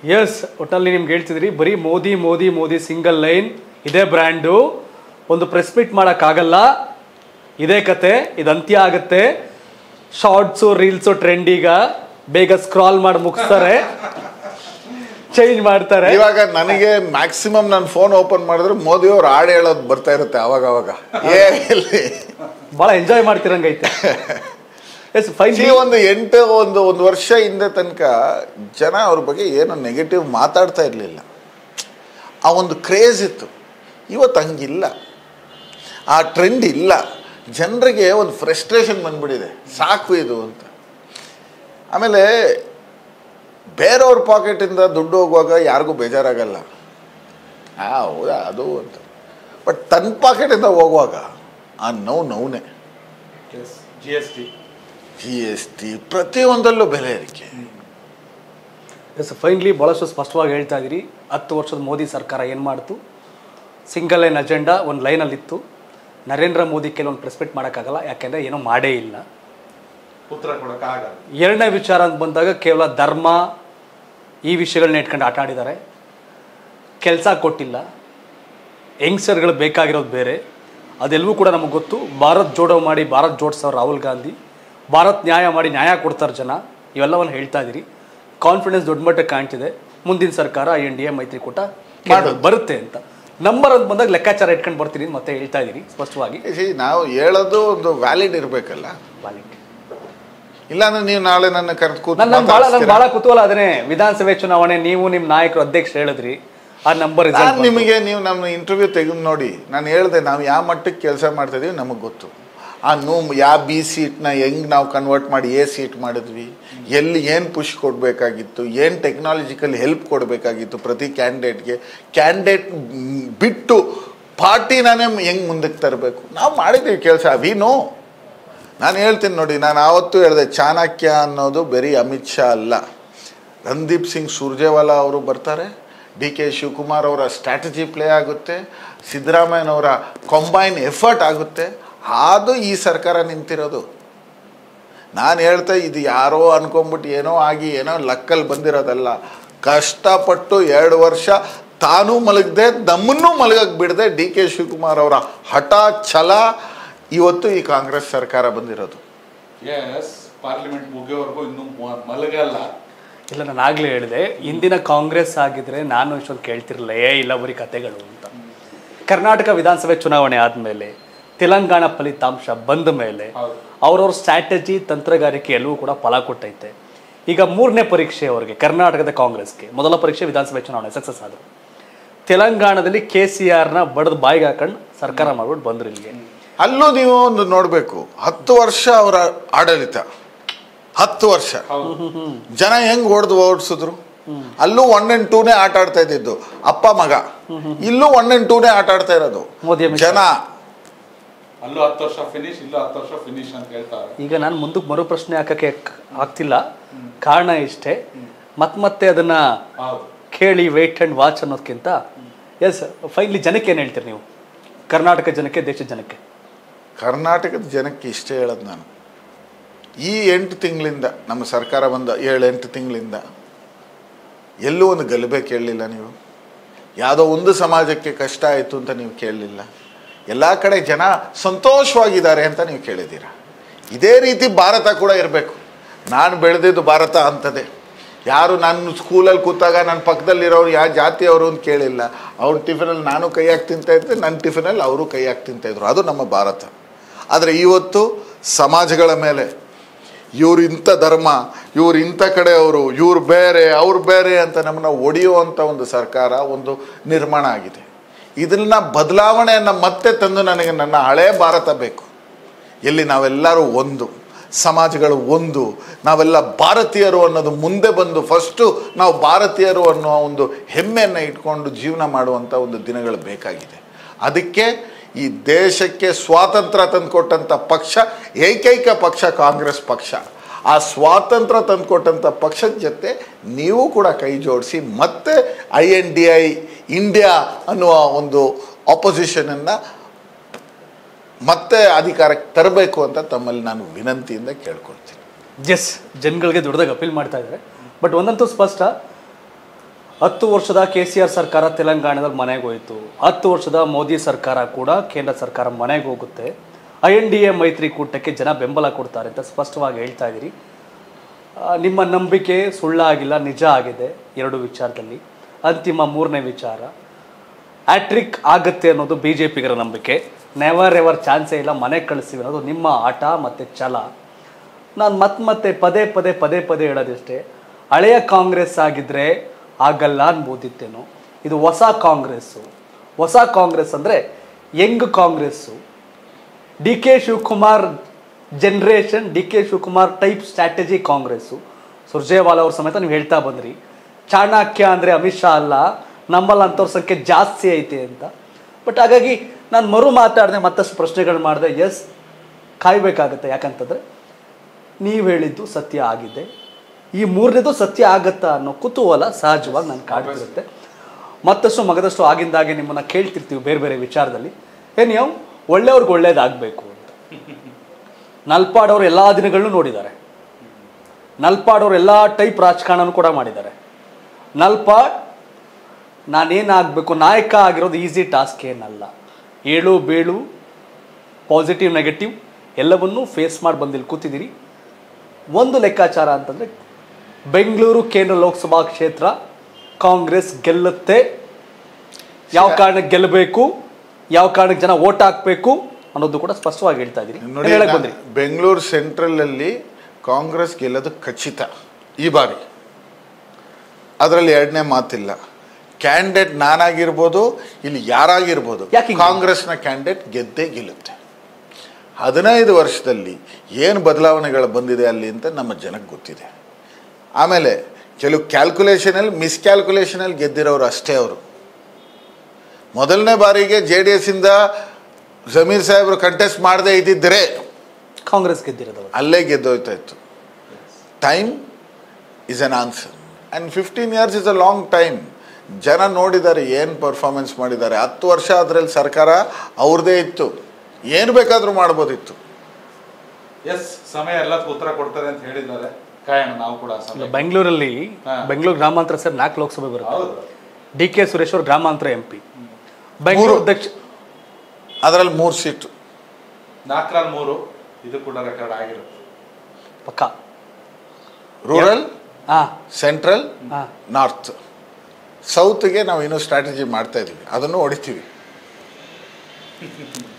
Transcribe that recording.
S ಒಟ್ಟಲ್ಲಿ ನಿಮ್ಗೆ ಹೇಳ್ತಿದ್ರಿ ಬರೀ ಮೋದಿ ಮೋದಿ ಮೋದಿ ಸಿಂಗಲ್ ಲೈನ್ ಇದೇ ಬ್ರ್ಯಾಂಡು ಒಂದು ಪ್ರೆಸ್ ಮೀಟ್ ಮಾಡೋಕ್ಕಾಗಲ್ಲ ಇದೇ ಕತೆ ಇದು ಅಂತ್ಯ ಆಗುತ್ತೆ ಶಾರ್ಟ್ಸು ರೀಲ್ಸು ಟ್ರೆಂಡ್ ಈಗ ಬೇಗ ಸ್ಕ್ರಾಲ್ ಮಾಡಿ ಮುಗಿಸ್ತಾರೆ ಚೇಂಜ್ ಮಾಡ್ತಾರೆ ಇವಾಗ ನನಗೆ ಮ್ಯಾಕ್ಸಿಮಮ್ ನಾನು ಫೋನ್ ಓಪನ್ ಮಾಡಿದ್ರೆ ಮೋದಿ ಅವ್ರು ಹಾಡು ಹೇಳೋದು ಬರ್ತಾ ಇರುತ್ತೆ ಅವಾಗ ಅವಾಗ ಏನಿಲ್ಲಿ ಭಾಳ ಎಂಜಾಯ್ ಮಾಡ್ತಿರಂಗೈತೆ ಎಸ್ ಫೈನ್ See, ಒಂದು ಎಂಟು ಒಂದು ಒಂದು ವರ್ಷ ಹಿಂದೆ ತನಕ ಜನ ಅವ್ರ ಬಗ್ಗೆ ಏನು ನೆಗೆಟಿವ್ ಮಾತಾಡ್ತಾ ಇರಲಿಲ್ಲ ಆ ಒಂದು ಕ್ರೇಜ್ ಇತ್ತು ಇವತ್ತು ಹಂಗಿಲ್ಲ ಆ ಟ್ರೆಂಡ್ ಇಲ್ಲ ಜನರಿಗೆ ಒಂದು ಫ್ರಸ್ಟ್ರೇಷನ್ ಬಂದ್ಬಿಟ್ಟಿದೆ ಸಾಕು ಇದು ಅಂತ ಆಮೇಲೆ ಬೇರೆಯವ್ರ ಪಾಕೆಟಿಂದ ದುಡ್ಡು ಹೋಗುವಾಗ ಯಾರಿಗೂ ಬೇಜಾರಾಗಲ್ಲ ಆ ಹೌದಾ ಅದು ಅಂತ ಬಟ್ ತನ್ನ ಪಾಕೆಟಿಂದ ಹೋಗುವಾಗ ಆ ನೋವು ನೋವುನೇ G S T G S T ಪ್ರತಿಯೊಂದಲ್ಲೂ ಬೆಲೆ ಏರಿಕೆ ಎಸ್ ಫೈನ್ಲಿ ಭಾಳಷ್ಟು ಸ್ಪಷ್ಟವಾಗಿ ಹೇಳ್ತಾ ಇದ್ದೀರಿ ಹತ್ತು ವರ್ಷದ ಮೋದಿ ಸರ್ಕಾರ ಏನು ಮಾಡ್ತು ಸಿಂಗಲ್ ಲೈನ್ ಅಜೆಂಡಾ ಒಂದು ಲೈನಲ್ಲಿತ್ತು ನರೇಂದ್ರ ಮೋದಿ ಕೆಲವೊಂದು ಪ್ರೆಸ್ ಮೀಟ್ ಮಾಡೋಕ್ಕಾಗಲ್ಲ ಯಾಕೆಂದರೆ ಏನೂ ಮಾಡೇ ಇಲ್ಲ ಉತ್ತರ ಕೊಡೋಕ್ಕಾಗಲ್ಲ ಎರಡನೇ ವಿಚಾರ ಅಂತ ಬಂದಾಗ ಕೇವಲ ಧರ್ಮ ಈ ವಿಷಯಗಳನ್ನ ಇಟ್ಕೊಂಡು ಆಟ ಆಡಿದ್ದಾರೆ ಕೆಲಸ ಕೊಟ್ಟಿಲ್ಲ ಯಂಗ್ಸ್ಟರ್ಗಳು ಬೇಕಾಗಿರೋದು ಬೇರೆ ಅದೆಲ್ಲವೂ ಕೂಡ ನಮಗೆ ಗೊತ್ತು ಭಾರತ್ ಜೋಡೋ ಮಾಡಿ ಭಾರತ್ ಜೋಡಿಸೋರು ರಾಹುಲ್ ಗಾಂಧಿ ಭಾರತ್ ನ್ಯಾಯ ಮಾಡಿ ನ್ಯಾಯ ಕೊಡ್ತಾರೆ ಜನ ಇವೆಲ್ಲವನ್ನು ಹೇಳ್ತಾ ಇದ್ದೀರಿ ಕಾನ್ಫಿಡೆನ್ಸ್ ದೊಡ್ಡ ಮಟ್ಟಕ್ಕೆ ಕಾಣ್ತಿದೆ ಮುಂದಿನ ಸರ್ಕಾರ ಐ ಎನ್ ಡಿ ಎ ಮೈತ್ರಿಕೂಟ ಮಾಡೋದು. ಬರುತ್ತೆ ಅಂತ ನಂಬರ್ ಅಂತ ಬಂದಾಗ ಲೆಕ್ಕಾಚಾರ ಇಟ್ಕೊಂಡು ಬರ್ತೀನಿ ಅಂತ ಮತ್ತೆ ಹೇಳ್ತಾ ಇದ್ದೀರಿ ಸ್ಪಷ್ಟವಾಗಿ See, ನಾವು ಹೇಳೋದು ಒಂದು ವ್ಯಾಲಿಡ್ ಇರಬೇಕಲ್ಲ ಇಲ್ಲಾಂದ್ರೆ ನೀವು ನಾಳೆ ನನ್ನ ಕರೆದು ಕೂತು ನನ್ನ ಭಾಳ ನನ್ಗೆ ಮಾತಾಡ್ಸ್ತೀರಾ? ಭಾಳ ಕುತೂಹಲ ಅದನ್ನೇ ವಿಧಾನಸಭೆ ಚುನಾವಣೆ ನೀವು ನಿಮ್ಮ ನಾಯಕರು ಅಧ್ಯಕ್ಷರು ಹೇಳಿದ್ರಿ ಆ ನಂಬರ್ ನಾನು ನಿಮಗೆ ನೀವು ನಮ್ಮ ಇಂಟರ್ವ್ಯೂ ತೆಗೆದು ನೋಡಿ ನಾನು ಹೇಳಿದೆ ನಾವು ಯಾವ ಮಟ್ಟಕ್ಕೆ ಕೆಲಸ ಮಾಡ್ತಾ ಇದೀವಿ ನಮಗೆ ಗೊತ್ತು ಆ ನೂ ಯಾವ ಬಿ ಸೀಟ್ನ ಹೆಂಗೆ ನಾವು ಕನ್ವರ್ಟ್ ಮಾಡಿ ಎ ಸೀಟ್ ಮಾಡಿದ್ವಿ ಎಲ್ಲಿ ಏನು ಪುಷ್ ಕೊಡಬೇಕಾಗಿತ್ತು ಏನು ಟೆಕ್ನಾಲಜಿಕಲ್ ಹೆಲ್ಪ್ ಕೊಡಬೇಕಾಗಿತ್ತು ಪ್ರತಿ ಕ್ಯಾಂಡಿಡೇಟ್ಗೆ ಕ್ಯಾಂಡಿಡೇಟ್ ಬಿಟ್ಟು ಪಾರ್ಟಿನೇ ಹೆಂಗೆ ಮುಂದಕ್ಕೆ ತರಬೇಕು ನಾವು ಮಾಡಿದ್ದೀವಿ ಕೆಲಸ ವಿ ನೋ ನಾನು ಹೇಳ್ತೀನಿ ನೋಡಿ ನಾನು ಆವತ್ತು ಹೇಳಿದೆ ಚಾಣಕ್ಯ ಅನ್ನೋದು ಬರೀ ಅಮಿತ್ ಶಾ ಅಲ್ಲ ರಣದೀಪ್ ಸಿಂಗ್ ಸುರ್ಜೇವಾಲಾ ಅವರು ಬರ್ತಾರೆ ಡಿ ಕೆ ಶಿವಕುಮಾರ್ ಅವರ ಸ್ಟ್ರಾಟಜಿ ಪ್ಲೇ ಆಗುತ್ತೆ ಸಿದ್ದರಾಮಯ್ಯನವರ ಕಂಬೈನ್ ಎಫರ್ಟ್ ಆಗುತ್ತೆ ಅದು ಈ ಸರ್ಕಾರ ನಿಂತಿರೋದು ನಾನು ಹೇಳ್ತಾ ಇದು ಯಾರೋ ಅನ್ಕೊಂಬಿಟ್ಟು ಏನೋ ಆಗಿ ಏನೋ ಲಕ್ಕಲ್ಲಿ ಬಂದಿರೋದಲ್ಲ ಕಷ್ಟಪಟ್ಟು ಎರಡು ವರ್ಷ ತಾನೂ ಮಲಗದೆ ನಮ್ಮನ್ನೂ ಮಲಗಕ್ಕೆ ಬಿಡದೆ ಡಿ ಕೆ ಶಿವಕುಮಾರ್ ಅವರ ಹಠ ಛಲ ಇವತ್ತು ಈ ಕಾಂಗ್ರೆಸ್ ಸರ್ಕಾರ ಬಂದಿರೋದು ಎಸ್ ಪಾರ್ಲಿಮೆಂಟ್ ಮುಗಿಯೋವರೆಗೂ ಇನ್ನೂ ಮ- ಮಲಗಲ್ಲ ಇಲ್ಲ ನಾನು ಆಗ್ಲೇ ಹೇಳಿದೆ ಇಂದಿನ ಕಾಂಗ್ರೆಸ್ ಆಗಿದ್ರೆ ನಾನು ಇಷ್ಟೊಂದು ಕೇಳ್ತಿರಲಿಲ್ಲ ಏ ಇಲ್ಲ ಬರೀ ಕತೆಗಳು ಅಂತ ಕರ್ನಾಟಕ ವಿಧಾನಸಭೆ ಚುನಾವಣೆ ಆದಮೇಲೆ ತೆಲಂಗಾಣ ಫಲಿತಾಂಶ ಬಂದ ಮೇಲೆ ಹೌದು. ಅವ್ರವ್ರ ಸ್ಟ್ರಾಟಜಿ ತಂತ್ರಗಾರಿಕೆ ಎಲ್ಲವೂ ಕೂಡ ಫಲ ಕೊಟ್ಟೈತೆ ಈಗ ಮೂರನೇ ಪರೀಕ್ಷೆ ಅವರಿಗೆ ಕರ್ನಾಟಕದ ಕಾಂಗ್ರೆಸ್ಗೆ ಮೊದಲ ಪರೀಕ್ಷೆ ವಿಧಾನಸಭೆ ಚುನಾವಣೆ ಸಕ್ಸಸ್ ಆದರು ತೆಲಂಗಾಣದಲ್ಲಿ ಕೆ ಸಿ ಆರ್ನ ಬಡದು ಬಾಯಿಗೆ ಹಾಕೊಂಡು ಸರ್ಕಾರ ಮಾಡ್ಬಿಟ್ಟು ಬಂದ್ರು ಇಲ್ಲಿಗೆ ಅಲ್ಲೂ ನೀವು ಒಂದು ನೋಡಬೇಕು ಹತ್ತು ವರ್ಷ ಅವರ ಆಡಳಿತ ಹತ್ತು ವರ್ಷ ಜನ ಹೆಂಗ್ ಹೊಡೆದು ಓಡಿಸಿದ್ರು ಅಲ್ಲೂ ಒನ್ ಅಂಡ್ ಟೂನೇ ಆಟ ಆಡ್ತಾ ಇದ್ದಿದ್ದು ಅಪ್ಪ ಮಗ ಇಲ್ಲೂ ಒನ್ ಅಂಡ್ ಟೂನೇ ಆಟ ಆಡ್ತಾ ಇರೋದು ಮೋದಿ ಅಮಿತ್ ಜನ ಅಲ್ಲೂ ಹತ್ತು ವರ್ಷ ಫಿನಿಶ್ ಇಲ್ಲೂ ಹತ್ತು ವರ್ಷ ಫಿನಿಶ್ ಅಂತ ಹೇಳ್ತಾರೆ ಈಗ ನಾನು ಮುಂದಕ್ಕೆ ಮರು ಪ್ರಶ್ನೆ ಹಾಕಕ್ಕೆ ಕ್- ಆಗ್ತಿಲ್ಲ ಕಾರಣ ಇಷ್ಟೇ ಮತ್ ಮತ್ತೆ ಅದನ್ನ ಹೌದು ಕೇಳಿ ವೇಟ್ ಅಂಡ್ ವಾಚ್ ಅನ್ನೋದಕ್ಕಿಂತ ಎಸ್ ಫೈನಲಿ ಜನಕ್ಕೆ ಏನು ಹೇಳ್ತೀರಿ ನೀವು ಕರ್ನಾಟಕ ಜನಕ್ಕೆ ದೇಶದ ಜನಕ್ಕೆ ಕರ್ನಾಟಕದ ಜನಕ್ಕೆ ಇಷ್ಟೇ ಹೇಳೋದು ನಾನು ಈ ಎಂಟು ತಿಂಗಳಿಂದ ನಮ್ಮ ಸರ್ಕಾರ ಬಂದ ಏಳು ಎಂಟು ತಿಂಗಳಿಂದ ಎಲ್ಲೂ ಒಂದು ಗಲಭೆ ಕೇಳಲಿಲ್ಲ ನೀವು ಯಾವುದೋ ಒಂದು ಸಮಾಜಕ್ಕೆ ಕಷ್ಟ ಆಯಿತು ಅಂತ ನೀವು ಕೇಳಲಿಲ್ಲ ಎಲ್ಲ ಕಡೆ ಜನ ಸಂತೋಷವಾಗಿದ್ದಾರೆ ಅಂತ ನೀವು ಕೇಳಿದ್ದೀರ ಇದೇ ರೀತಿ ಭಾರತ ಕೂಡ ಇರಬೇಕು ನಾನು ಬೆಳೆದಿದ್ದು ಭಾರತ ಅಂತದೆ ಯಾರು ನನ್ನ ಸ್ಕೂಲಲ್ಲಿ ಕೂತಾಗ ನನ್ನ ಪಕ್ಕದಲ್ಲಿರೋರು ಯಾವ ಜಾತಿಯವರು ಅಂತ ಕೇಳಿಲ್ಲ ಅವ್ರ ಟಿಫಿನಲ್ಲಿ ನಾನು ಕೈ ಹಾಕಿ ತಿಂತಾ ಇದ್ದೆ ನನ್ನ ಟಿಫಿನಲ್ಲಿ ಅವರು ಕೈ ಹಾಕಿ ತಿಂತಾಯಿದ್ರು ಅದು ನಮ್ಮ ಭಾರತ ಆದರೆ ಇವತ್ತು ಸಮಾಜಗಳ ಮೇಲೆ ಇವ್ರು ಇಂಥ ಧರ್ಮ ಇವ್ರು ಇಂಥ ಕಡೆಯವರು ಇವ್ರು ಬೇರೆ ಅವ್ರು ಬೇರೆ ಅಂತ ನಮ್ಮನ್ನ ಒಡೆಯುವಂಥ ಒಂದು ಸರ್ಕಾರ ಒಂದು ನಿರ್ಮಾಣ ಆಗಿದೆ ಇದನ್ನ ಬದಲಾವಣೆಯನ್ನು ಮತ್ತೆ ತಂದು ನನಗೆ ನನ್ನ ಹಳೇ ಭಾರತ ಬೇಕು ಎಲ್ಲಿ ನಾವೆಲ್ಲರೂ ಒಂದು ಸಮಾಜಗಳು ಒಂದು ನಾವೆಲ್ಲ ಭಾರತೀಯರು ಅನ್ನೋದು ಮುಂದೆ ಬಂದು ಫಸ್ಟು ನಾವು ಭಾರತೀಯರು ಅನ್ನೋ ಒಂದು ಹೆಮ್ಮೆಯನ್ನು ಇಟ್ಕೊಂಡು ಜೀವನ ಮಾಡುವಂಥ ಒಂದು ದಿನಗಳು ಬೇಕಾಗಿದೆ ಅದಕ್ಕೆ ಈ ದೇಶಕ್ಕೆ ಸ್ವಾತಂತ್ರ್ಯ ತಂದುಕೊಟ್ಟಂಥ ಪಕ್ಷ ಏಕೈಕ ಪಕ್ಷ ಕಾಂಗ್ರೆಸ್ ಪಕ್ಷ ಆ ಸ್ವಾತಂತ್ರ್ಯ ತಂದುಕೊಟ್ಟಂಥ ಪಕ್ಷದ ಜೊತೆ ನೀವು ಕೂಡ ಕೈ ಜೋಡಿಸಿ ಮತ್ತೆ I N D I India ಅನ್ನುವ ಒಂದು ಆಪೋಸಿಷನನ್ನು ಮತ್ತೆ ಅಧಿಕಾರಕ್ಕೆ ತರಬೇಕು ಅಂತ ತಮ್ಮಲ್ಲಿ ನಾನು ವಿನಂತಿಯಿಂದ ಕೇಳ್ಕೊಳ್ತೀನಿ ಎಸ್ ಜನಗಳಿಗೆ ದೊಡ್ಡದಾಗಿ ಅಪೀಲ್ ಮಾಡ್ತಾ ಇದ್ದಾರೆ ಬಟ್ ಒಂದಂತೂ ಸ್ಪಷ್ಟ ಹತ್ತು ವರ್ಷದ ಕೆ ಸಿ ಆರ್ ಸರ್ಕಾರ ತೆಲಂಗಾಣದಲ್ಲಿ ಮನೆಗೆ ಹೋಯಿತು ಹತ್ತು ವರ್ಷದ ಮೋದಿ ಸರ್ಕಾರ ಕೂಡ ಕೇಂದ್ರ ಸರ್ಕಾರ ಮನೆಗೆ ಹೋಗುತ್ತೆ ಐ ಎನ್ ಡಿ ಎ ಮೈತ್ರಿಕೂಟಕ್ಕೆ ಜನ ಬೆಂಬಲ ಕೊಡ್ತಾರೆ ಅಂತ ಸ್ಪಷ್ಟವಾಗಿ ಹೇಳ್ತಾ ಇದ್ದೀರಿ ಆ, ನಿಮ್ಮ ನಂಬಿಕೆ ಸುಳ್ಳಾಗಿಲ್ಲ ನಿಜ ಆಗಿದೆ ಎರಡು ವಿಚಾರದಲ್ಲಿ ಅಂತಿಮ ಮೂರನೇ ವಿಚಾರ ಆಟ್ರಿಕ್ ಆಗತ್ತೆ ಅನ್ನೋದು ಬಿ ಜೆ ಪಿಗರ ನಂಬಿಕೆ ನೆವರ್ ಎವರ್ ಚಾನ್ಸೇ ಇಲ್ಲ ಮನೆಗೆ ಕಳಿಸ್ತೀವಿ ಅನ್ನೋದು ನಿಮ್ಮ ಆಟ ಮತ್ತು ಛಲ ನಾನು ಮತ್ತೆ ಮತ್ತೆ ಪದೇ ಪದೇ ಪದೇ ಪದೇ ಹೇಳೋದಿಷ್ಟೇ ಹಳೆಯ ಕಾಂಗ್ರೆಸ್ ಆಗಿದ್ದರೆ ಆಗಲ್ಲ ಅನ್ಬೋದಿತ್ತೇನೋ ಇದು ಹೊಸ ಕಾಂಗ್ರೆಸ್ಸು ಹೊಸ ಕಾಂಗ್ರೆಸ್ ಅಂದರೆ young Congress D K Shivakumar generation D K Shivakumar type strategy Congress Surjewala ಅವ್ರ ಸಮೇತ ನೀವು ಹೇಳ್ತಾ ಬಂದ್ರಿ ಚಾಣಕ್ಯ ಅಂದರೆ ಅಮಿತ್ ಶಾ ಅಲ್ಲ ನಮ್ಮಲ್ಲಿ ಅಂಥವ್ರ ಸಂಖ್ಯೆ ಜಾಸ್ತಿ ಐತೆ ಅಂತ ಬಟ್ ಹಾಗಾಗಿ ನಾನು ಮರು ಮಾತಾಡಿದೆ ಮತ್ತಷ್ಟು ಪ್ರಶ್ನೆಗಳು ಮಾಡಿದೆ ಎಸ್ ಕಾಯಬೇಕಾಗತ್ತೆ ಯಾಕಂತಂದರೆ ನೀವು ಹೇಳಿದ್ದು ಸತ್ಯ ಆಗಿದೆ ಈ ಮೂರನೇದು ಸತ್ಯ ಆಗತ್ತಾ ಅನ್ನೋ ಕುತೂಹಲ ಸಹಜವಾಗಿ ನಾನು ಕಾಡ್ತಿರುತ್ತೆ ಮತ್ತಷ್ಟು ಮಗದಷ್ಟು ಆಗಿಂದಾಗೆ ನಿಮ್ಮನ್ನು ಕೇಳ್ತಿರ್ತೀವಿ ಬೇರೆ ಬೇರೆ ವಿಚಾರದಲ್ಲಿ ಏ ನೀವು ಒಳ್ಳೆಯವ್ರಿಗೆ ಒಳ್ಳೇದಾಗಬೇಕು ಅಂತ ನಲ್ಪಾಡವ್ರು ಎಲ್ಲ ದಿನಗಳನ್ನೂ ನೋಡಿದ್ದಾರೆ ನಲ್ಪಾಡವ್ರು ಎಲ್ಲ ಟೈಪ್ ರಾಜಕಾರಣನೂ ಕೂಡ ಮಾಡಿದ್ದಾರೆ ನಲ್ಪಾಡ್ ನಾನೇನಾಗಬೇಕು ನಾಯಕ ಆಗಿರೋದು ಈಸಿ ಟಾಸ್ಕ್ ಏನಲ್ಲ ಏಳು ಬೇಳು ಪಾಸಿಟಿವ್ ನೆಗೆಟಿವ್ ಎಲ್ಲವನ್ನೂ ಫೇಸ್ ಮಾಡಿ ಬಂದಿಲ್ಲಿ ಕೂತಿದ್ದೀರಿ ಒಂದು ಲೆಕ್ಕಾಚಾರ ಅಂತಂದರೆ ಬೆಂಗಳೂರು ಕೇಂದ್ರ ಲೋಕಸಭಾ ಕ್ಷೇತ್ರ ಕಾಂಗ್ರೆಸ್ ಗೆಲ್ಲುತ್ತೆ ಯಾವ ಕಾರಣಕ್ಕೆ ಗೆಲ್ಲಬೇಕು ಯಾವ ಕಾರಣಕ್ಕೆ ಜನ ಓಟ್ ಹಾಕಬೇಕು ಅನ್ನೋದು ಕೂಡ ಸ್ಪಷ್ಟವಾಗಿ ಹೇಳ್ತಾ ಇದ್ದೀರಿ ನೋಡಿ ಹೇಳಕ್ ನಾ- ಬಂದ್ರಿ ಬೆಂಗಳೂರು ಸೆಂಟ್ರಲಲ್ಲಿ ಕಾಂಗ್ರೆಸ್ ಗೆಲ್ಲೋದು ಖಚಿತ ಈ ಬಾರಿ ಅದರಲ್ಲಿ ಎರಡನೇ ಮಾತಿಲ್ಲ ಕ್ಯಾಂಡಿಡೇಟ್ ನಾನಾಗಿರ್ಬೋದು ಇಲ್ಲಿ ಯಾರಾಗಿರ್ಬೋದು ಯಾಕೆ ಹಿಂಗೆ? ಕಾಂಗ್ರೆಸ್ನ ಕ್ಯಾಂಡಿಡೇಟ್ ಗೆದ್ದೇ ಗೆಲ್ಲುತ್ತೆ ಹದಿನೈದು ವರ್ಷದಲ್ಲಿ ಏನು ಬದಲಾವಣೆಗಳು ಬಂದಿದೆ ಅಲ್ಲಿ ಅಂತ ನಮ್ಮ ಜನಕ್ಕೆ ಗೊತ್ತಿದೆ ಆಮೇಲೆ ಕೆಲವು ಕ್ಯಾಲ್ಕುಲೇಷನಲ್ಲಿ ಮಿಸ್ಕ್ಯಾಲ್ಕುಲೇಷನಲ್ಲಿ ಗೆದ್ದಿರೋರು ಅಷ್ಟೇ ಅವರು ಮೊದಲನೇ ಬಾರಿಗೆ ಜೆ ಡಿ ಎಸ್ಸಿಂದ ಜಮೀರ್ ಸಾಹೇಬರು ಕಂಟೆಸ್ಟ್ ಮಾಡದೇ ಇದ್ದಿದ್ದರೆ ಕಾಂಗ್ರೆಸ್ ಗೆದ್ದಿರೋದು ಅಲ್ಲೇ ಗೆದ್ದೋಯ್ತಾ ಇತ್ತು time is an answer and fifteen years is a long time ಜನ ನೋಡಿದ್ದಾರೆ ಏನು ಪರ್ಫಾರ್ಮೆನ್ಸ್ ಮಾಡಿದ್ದಾರೆ ಹತ್ತು ವರ್ಷ ಅದರಲ್ಲಿ ಸರ್ಕಾರ ಅವ್ರದ್ದೇ ಇತ್ತು ಏನು ಬೇಕಾದರೂ ಮಾಡ್ಬೋದಿತ್ತು ಎಸ್ ಸಮಯ ಎಲ್ಲದಕ್ಕೂ ಉತ್ತರ ಕೊಡ್ತಾರೆ ಅಂತ ಹೇಳಿದ್ದಾರೆ ಕಾಯೋಣ ನಾವು ಕೂಡ ಆ ಸಮಯ ಬೆಂಗಳೂರಲ್ಲಿ ಹಾ. ಬೆಂಗಳೂರು ಗ್ರಾಮಾಂತರ ಸರ್ ನಾಲ್ಕು ಲೋಕಸಭೆ ಬರುತ್ತೆ ಹೌದು ಡಿ ಕೆ ಸುರೇಶ್ ಅವರು ಗ್ರಾಮಾಂತರ ಎಂ ಪಿ ಬೆಂಗಳೂರು ಮೂರು. ದಕ್ಷಿಣ ಅದರಲ್ಲಿ ಮೂರು ಸೀಟು ನಾಲ್ಕರಲ್ಲಿ ಮೂರು ಇದು ಕೂಡ ರೆಕಾರ್ಡ್ ಆಗಿರುತ್ತೆ ಪಕ್ಕ ರೂರಲ್ ಹಾ ಸೆಂಟ್ರಲ್ ಹಾ ನಾರ್ತ್ ಸೌತ್ಗೆ ನಾವು ಇನ್ನೂ ಸ್ಟ್ರಾಟಜಿ ಮಾಡ್ತಾ ಇದ್ದೀವಿ ಅದನ್ನು ಹೊಡಿತೀವಿ